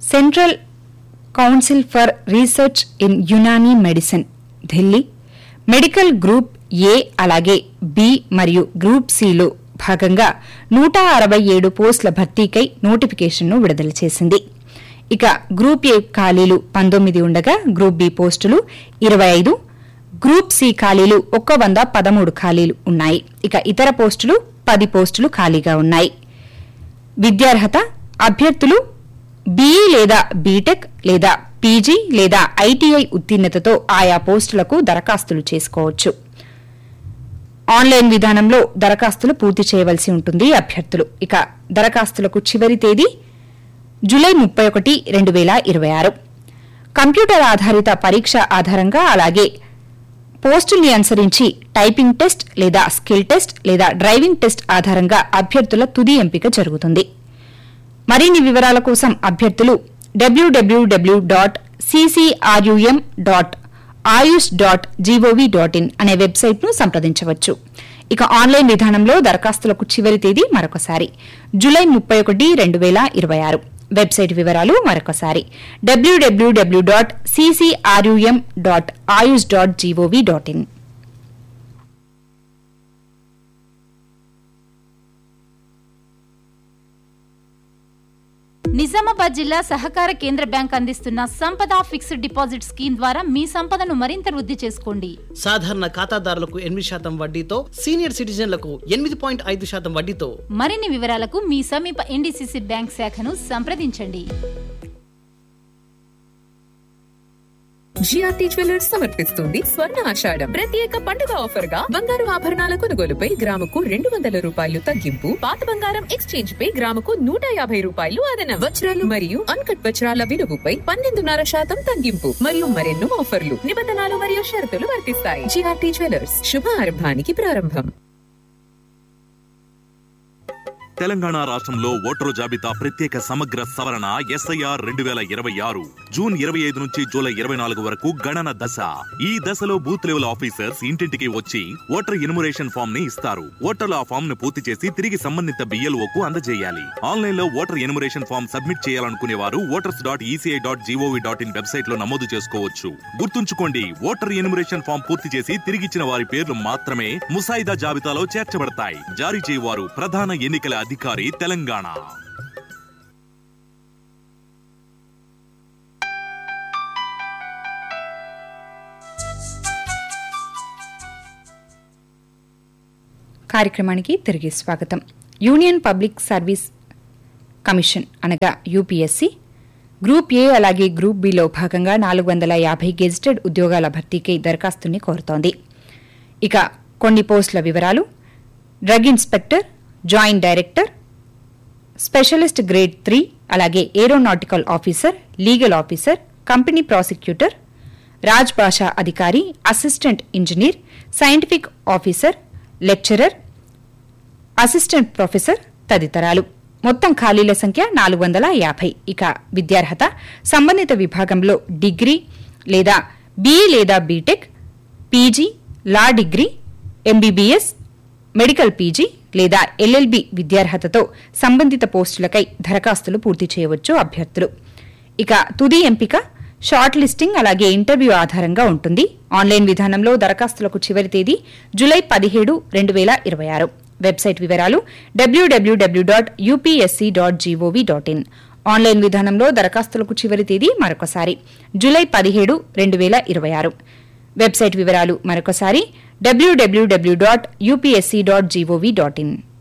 central council for research in Unani medicine Delhi medical group A అలాగే B మరియు group సిలో భాగంగా నూట అరవై ఏడు పోస్టుల భర్తీకై నోటిఫికేషన్ను విడుదల చేసింది ఇక గ్రూప్ ఏ ఖాళీలు పంతొమ్మిది ఉండగా గ్రూప్ బి పోస్టులు ఇరవై ఐదు గ్రూప్ సి ఖాళీలు ఒక్క వంద పదమూడు ఖాళీలు ఉన్నాయి ఇక ఇతర పోస్టులు పది పోస్టులు ఖాళీగా ఉన్నాయి విద్యార్హత అభ్యర్థులు బీఈ లేదా బీటెక్ లేదా పీజీ లేదా ఐటీఐ ఉత్తీర్ణతతో ఆయా పోస్టులకు దరఖాస్తులు చేసుకోవచ్చు ఆన్లైన్ విధానంలో దరఖాస్తులు పూర్తి చేయవలసి ఉంటుంది అభ్యర్థులు ఇక దరఖాస్తులకు చివరి తేదీ జూలై ముప్పై ఒకటి రెండు వేల ఇరవై ఆరు కంప్యూటర్ ఆధారిత పరీక్ష ఆధారంగా అలాగే పోస్టుల్ని అనుసరించి టైపింగ్ టెస్ట్ లేదా స్కిల్ టెస్ట్ లేదా డ్రైవింగ్ టెస్ట్ ఆధారంగా అభ్యర్థుల తుది ఎంపిక జరుగుతుంది మరిన్ని వివరాల కోసం అభ్యర్థులు WWW dot CCRUM dot Ayush dot GOV dot in అనే వెబ్సైట్ను సంప్రదించవచ్చు ఇక ఆన్లైన్ విధానంలో దరఖాస్తులకు చివరి తేదీ మరొకసారి జూలై ముప్పై ఒకటి రెండు వేల ఇరవై ఆరు వెబ్సైట్ వివరాలు మరొకసారి WWW dot CCRUM dot Ayush dot GOV dot in Nizamabad జిల్లా సహకార కేంద్ర బ్యాంక్ అందిస్తున్న సంపద ఫిక్స్డ్ డిపాజిట్ స్కీమ్ ద్వారా మీ సంపదను మరింత వృద్ధి చేసుకోండి సాధారణ ఖాతాదారులకు ఎనిమిది శాతం వడ్డీతో సీనియర్ సిటిజన్లకు ఎనిమిది పాయింట్ ఐదు శాతం వడ్డీతో మరిన్ని వివరాలకు మీ సమీప ఎన్డీసీసీ బ్యాంక్ శాఖను సంప్రదించండి జిఆర్టీ జ్యువెలర్స్ సమర్పిస్తుంది స్వర్ణ ఆషాఢం ప్రత్యేక పండుగ ఆఫర్ గా బంగారు ఆభరణాల కొనుగోలుపై గ్రాముకు రెండు వందల రూపాయలు తగ్గింపు పాత బంగారం ఎక్స్చేంజ్ పై గ్రాముకు నూట యాభై రూపాయలు అదనం వజ్రాలు మరియు అన్కట్ వజ్రాల విలువపై పన్నెండున్నర శాతం తగ్గింపు మరియు మరెన్నో ఆఫర్లు నిబంధనలు మరియు షరతులు వర్తిస్తాయి జిఆర్టీ జ్యువెలర్స్ శుభ ఆరంభానికి ప్రారంభం తెలంగాణ రాష్ట్రంలో ఓటరు జాబితా ప్రత్యేక సమగ్ర సవరణ ఎస్ఐఆర్ రెండు వేల ఇరవై ఆరు జూన్ ఇరవై ఐదు నుంచి జూలై ఇరవై నాలుగు వరకు గణన దశ ఈ దశలో బూత్ లెవెల్ ఆఫీసర్స్ ఇంటింటికి వచ్చి ఓటర్ ఇన్మురేషన్ ఫామ్ ని ఇస్తారు ఓటర్లు ఆ ఫామ్ ను పూర్తి చేసి తిరిగి సంబంధిత బిఎల్ఓ కు అందజేయాలి ఆన్లైన్ లో ఓటర్ ఇన్మురేషన్ ఫామ్ సబ్మిట్ చేయాలనుకునే వారు voters dot ECI dot GOV dot in website లో నమోదు చేసుకోవచ్చు గుర్తుంచుకోండి ఓటర్ ఇన్మురేషన్ ఫామ్ పూర్తి చేసి తిరిగిచ్చిన వారి పేర్లు మాత్రమే ముసాయిదా జాబితాలో చేర్చబడతాయి జారీ చేయవారు ప్రధాన ఎన్నికల అధికారి తెలంగాణ కార్యక్రమానికి తిరిగి స్వాగతం యూనియన్ పబ్లిక్ సర్వీస్ కమిషన్ అనగా యూపీఎస్సీ గ్రూప్ ఏ అలాగే గ్రూప్ బిలో భాగంగా నాలుగు వందల యాభై గెజిటెడ్ ఉద్యోగాల భర్తీకి దరఖాస్తుని కోరుతోంది ఇక కొన్ని పోస్టుల వివరాలు drug inspector joint director specialist grade three అలాగే aeronautical officer legal officer company prosecutor రాజ్ భాషా అధికారి assistant engineer scientific officer lecturer assistant professor తదితరాలు మొత్తం ఖాళీల సంఖ్య నాలుగు వందల యాభై ఇక విద్యార్హత సంబంధిత విభాగంలో డిగ్రీ లేదా బీఈ లేదా BTech PG law degree MBBS medical PG లేదా ఎల్ఎల్బి విద్యార్హతతో సంబంధిత పోస్టులకై దరఖాస్తులు పూర్తి చేయవచ్చు అభ్యర్థులు ఇక తుది ఎంపిక షార్ట్ లిస్టింగ్ అలాగే ఇంటర్వ్యూ ఆధారంగా ఉంటుంది ఆన్లైన్ విధానంలో దరఖాస్తులకు చివరి తేదీ జూలై పదిహేడు రెండు వేల ఇరవై ఆరు వెబ్సైట్ వివరాలు WWW dot UPSC dot GOV dot in online విధానంలో దరఖాస్తులకు చివరి తేదీ మరొకసారి జూలై పదిహేడు రెండు వేల ఇరవై ఆరు వెబ్సైట్ వివరాలు మరొకసారి WWW dot UPSC dot GOV dot in